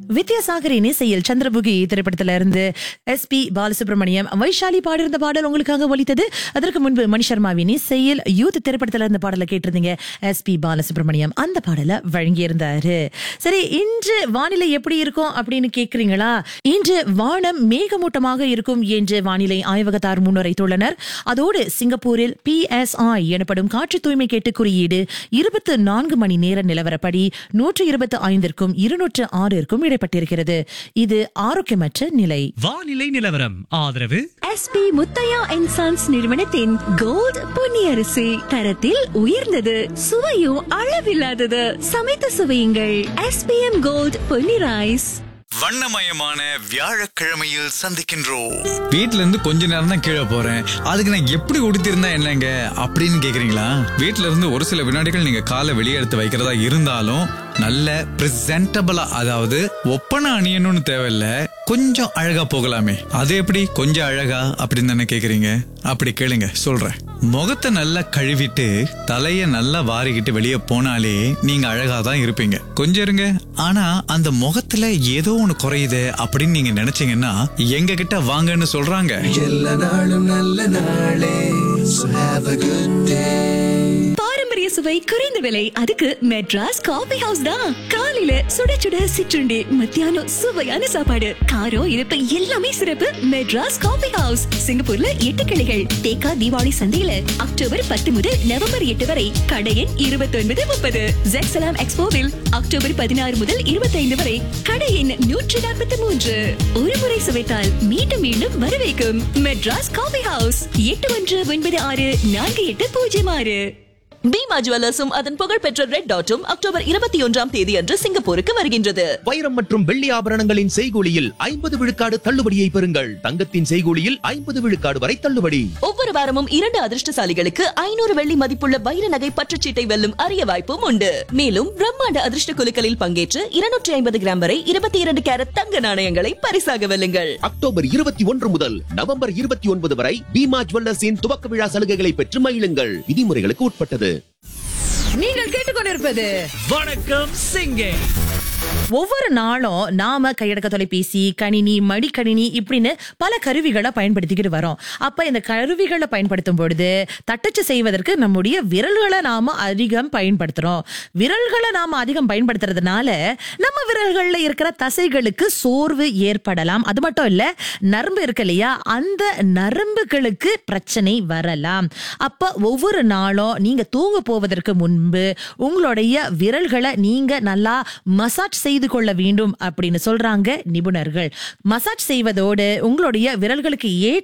வித்யாசாகரின் இசையில் சந்திரபுகி திரைப்படத்துல இருந்து எஸ் பி பாலசுப்ரமணியம் வைஷாலி பாடியிருந்த பாடல் உங்களுக்காக ஒலித்தது அதற்கு முன்பு மணி சர்மாவின் இசையில் யூத் திரைப்படத்துல இருந்த பாடலை கேட்டிருந்தீங்க எஸ் பி பாலசுப்ரமணியம் அந்த பாடலை வழங்கியிருந்தாரு சரி இன்று வானிலை எப்படி இருக்கும் அப்படின்னு கேக்குறீங்களா இன்று வானம் மேகமூட்டமாக இருக்கும் என்று வானிலை ஆய்வகத்தார் முன்னுரைத்துள்ளனர் அதோடு சிங்கப்பூரில் பிஎஸ்ஐ எனப்படும் காற்று தூய்மை கேட்டு குறியீடு இருபத்து நான்கு மணி நேர நிலவரப்படி நூற்று இருபத்து ஐந்திற்கும் இருநூற்று ஆறிற்கும் இடைப்பட்டிருக்கிறது இது ஆரோக்கியமற்ற நிலை வானிலை நிலவரம் ஆதரவு எஸ்பி முத்தையா அண்ட் சன்ஸ் நிறுவனத்தின் கோல்ட் பொன்னியரிசி தரத்தில் உயர்ந்தது சுவையும் அளவில்லாதது சமைத்து சுவையுங்கள் எஸ்பிஎம் கோல்ட் பொன்னி ரைஸ் வண்ணமயமான வியாழக்கிழமையில் சந்திக்கின்றோம் வீட்ல இருந்து கொஞ்ச நேரம் தான் கீழே போறேன் அதுக்கு நான் எப்படி உடுத்திருந்தா என்னங்க அப்படின்னு கேக்குறீங்களா வீட்ல இருந்து ஒரு சில வினாடிகள் நீங்க காலை வெளியே எடுத்து வைக்கிறதா இருந்தாலும் நல்ல பிரசன்டபிளா அதாவது ஒப்பனை அணியணும்னு தேவையில்ல கொஞ்சம் அழகா போகலாமே அது எப்படி கொஞ்சம் அழகா அப்படின்னு தானே கேக்குறீங்க அப்படி கேளுங்க சொல்றேன் முகத்தை நல்லா கழுவிட்டு தலைய நல்லா வாரிக்கிட்டு வெளியே போனாலே நீங்க அழகா தான் இருப்பீங்க கொஞ்சம் இருங்க ஆனா அந்த முகத்துல ஏதோ ஒண்ணு குறையுது அப்படின்னு நீங்க நினைச்சீங்கன்னா எங்க கிட்ட வாங்கன்னு சொல்றாங்க பாரம்பரிய சுவை குறைந்த விலை அதுக்கு மெட்ராஸ் காபி ஹவுஸ் தான் காலையில சுட சுட சிற்றுண்டி மத்தியானம் சுவையான சாப்பாடு காரம் இனிப்பு எல்லாமே சிறப்பு மெட்ராஸ் காபி ஹவுஸ் சிங்கப்பூர்ல எட்டு கிளைகள் தேக்கா தீபாவளி சந்தையில அக்டோபர் பத்து முதல் நவம்பர் எட்டு வரை கடை எண் இருபத்தி ஒன்பது முப்பது ஜெக்சலாம் எக்ஸ்போவில் அக்டோபர் பதினாறு முதல் இருபத்தைந்து வரை கடை எண் நூற்றி நாற்பத்தி மூன்று ஒரு முறை சுவைத்தால் மீண்டும் மீண்டும் வரவேற்கும் மெட்ராஸ் காபி ஹவுஸ் எட்டு ஒன்று ஒன்பது ஆறு நான்கு எட்டு பூஜ்ஜியம் ஆறு பீமா ஜுவல்லர்ஸும் அதன் புகழ்பெற்ற ரெட் டாட்டும் அக்டோபர் இருபத்தி ஒன்றாம் தேதி அன்று சிங்கப்பூருக்கு வருகின்றது வைரம் மற்றும் வெள்ளி ஆபரணங்களின் செய்கூலியில் ஐம்பது விழுக்காடு தள்ளுபடியை பெறுங்கள் தங்கத்தின் செய்கூலியில் ஐம்பது விழுக்காடு வரை தள்ளுபடி ஒவ்வொரு வாரமும் இரண்டு அதிர்ஷ்டசாலிகளுக்கு ஐநூறு வெள்ளி மதிப்புள்ள வைர நகை பற்றுச்சீட்டை வெல்லும் அரிய வாய்ப்பும் உண்டு மேலும் பிரம்மாண்ட அதிர்ஷ்ட குலுக்கலில் பங்கேற்று இருநூற்றி ஐம்பது கிராம் வரை இருபத்தி இரண்டு கேரட் தங்க நாணயங்களை பரிசாக வெல்லுங்கள் அக்டோபர் இருபத்தி ஒன்று முதல் நவம்பர் இருபத்தி ஒன்பது வரை பீமா ஜுவல்லர்ஸின் துவக்க விழா சலுகைகளை பெற்று மகிழுங்கள் விதிமுறைகளுக்கு உட்பட்டது நீங்கள் கேட்டுக்கொண்டிருப்பது வணக்கம் சிங்கே ஒவ்வொரு நாளும் நாம கையடக்க தொலைபேசி கணினி மடிக்கணினி இப்படின்னு பல கருவிகளை பயன்படுத்திக்கிட்டு வரோம் அப்ப இந்த கருவிகளை பயன்படுத்தும் பொழுது தட்டச்சு செய்வதற்கு நம்முடைய விரல்களை நாம அதிகம் பயன்படுத்துறோம் விரல்களை நாம அதிகம் பயன்படுத்துறதுனால நம்ம விரல்கள்ல இருக்கிற தசைகளுக்கு சோர்வு ஏற்படலாம் அது மட்டும் இல்ல நரம்பு இருக்கு இல்லையா அந்த நரம்புகளுக்கு பிரச்சனை வரலாம் அப்ப ஒவ்வொரு நாளும் நீங்க தூங்க போவதற்கு முன்பு உங்களுடைய விரல்களை நீங்க நல்லா மசாஜ் செய்து கொள்ள வேண்டும் அப்படின்னு சொல்றாங்க நிபுணர்கள் மசாஜ் செய்வதோடு உங்களுடைய விரல்களுக்கு ஏற்ற